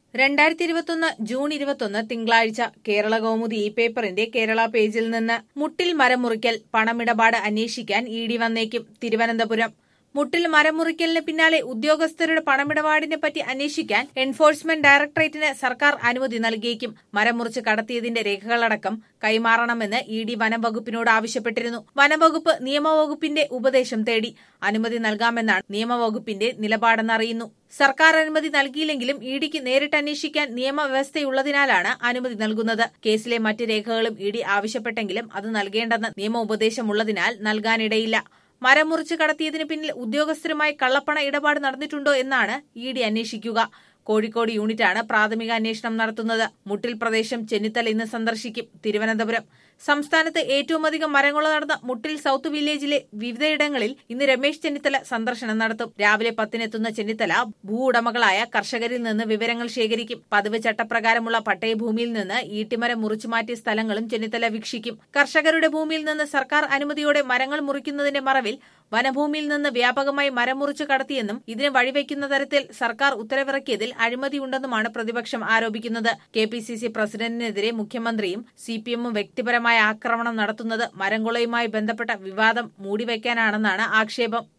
രണ്ടായിരത്തി ഇരുപത്തൊന്ന് ജൂൺ ഇരുപത്തൊന്ന് തിങ്കളാഴ്ച കേരള കൗമുദി ഈ പേപ്പറിന്റെ കേരള പേജിൽ നിന്ന് മുട്ടിൽ മരം മുറിക്കൽ പണമിടപാട് അന്വേഷിക്കാൻ ഇ ഡി വന്നേക്കും തിരുവനന്തപുരം മുട്ടിൽ മരം മുറിക്കലിന് പിന്നാലെ ഉദ്യോഗസ്ഥരുടെ പണമിടപാടിനെ പറ്റി അന്വേഷിക്കാൻ എൻഫോഴ്സ്മെന്റ് ഡയറക്ടറേറ്റിന് സർക്കാർ അനുമതി നൽകിയേക്കും മരം മുറിച്ച് കടത്തിയതിന്റെ രേഖകളടക്കം കൈമാറണമെന്ന് ഇ ഡി വനം വകുപ്പിനോട് ആവശ്യപ്പെട്ടിരുന്നു വനംവകുപ്പ് നിയമവകുപ്പിന്റെ ഉപദേശം തേടി അനുമതി നൽകാമെന്നാണ് നിയമവകുപ്പിന്റെ നിലപാടെന്നറിയുന്നു സർക്കാർ അനുമതി നൽകിയില്ലെങ്കിലും ഇ ഡിക്ക് നേരിട്ട് അന്വേഷിക്കാൻ നിയമവ്യവസ്ഥയുള്ളതിനാലാണ് അനുമതി നൽകുന്നത് കേസിലെ മറ്റ് രേഖകളും ഇ ഡി ആവശ്യപ്പെട്ടെങ്കിലും അത് നൽകേണ്ടെന്ന് നിയമ ഉപദേശമുള്ളതിനാൽ നൽകാനിടയില്ല മരം മുറിച്ച് കടത്തിയതിന് പിന്നിൽ ഉദ്യോഗസ്ഥരുമായി കള്ളപ്പണ ഇടപാട് നടന്നിട്ടുണ്ടോ എന്നാണ് ഇ ഡി അന്വേഷിക്കുക കോഴിക്കോട് യൂണിറ്റാണ് പ്രാഥമിക അന്വേഷണം നടത്തുന്നത് മുട്ടിൽ പ്രദേശം ചെന്നിത്തല ഇന്ന് സന്ദർശിക്കും തിരുവനന്തപുരം സംസ്ഥാനത്ത് ഏറ്റവും അധികം മരങ്ങൾ നടന്ന മുട്ടിൽ സൌത്ത് വില്ലേജിലെ വിവിധയിടങ്ങളിൽ ഇന്ന് രമേശ് ചെന്നിത്തല സന്ദർശനം നടത്തും രാവിലെ പത്തിനെത്തുന്ന ചെന്നിത്തല ഭൂ ഉടമകളായ കർഷകരിൽ നിന്ന് വിവരങ്ങൾ ശേഖരിക്കും പതിവ് ചട്ടപ്രകാരമുള്ള പട്ടയഭൂമിയിൽ നിന്ന് ഈട്ടിമരം മുറിച്ചുമാറ്റിയ സ്ഥലങ്ങളും ചെന്നിത്തല വീക്ഷിക്കും കർഷകരുടെ ഭൂമിയിൽ നിന്ന് സർക്കാർ അനുമതിയോടെ മരങ്ങൾ മുറിക്കുന്നതിന്റെ മറവിൽ വനഭൂമിയിൽ നിന്ന് വ്യാപകമായി മരം മുറിച്ചു കടത്തിയെന്നും ഇതിന് വഴിവെക്കുന്ന തരത്തിൽ സർക്കാർ ഉത്തരവിറക്കിയതിൽ അഴിമതിയുണ്ടെന്നുമാണ് പ്രതിപക്ഷം ആരോപിക്കുന്നത് കെ പി സി സി പ്രസിഡന്റിനെതിരെ മുഖ്യമന്ത്രിയും സി പി എമ്മും വ്യക്തിപരമായ ആക്രമണം നടത്തുന്നത് മരംകൊളയുമായി ബന്ധപ്പെട്ട വിവാദം മൂടിവെക്കാനാണെന്നാണ് ആക്ഷേപം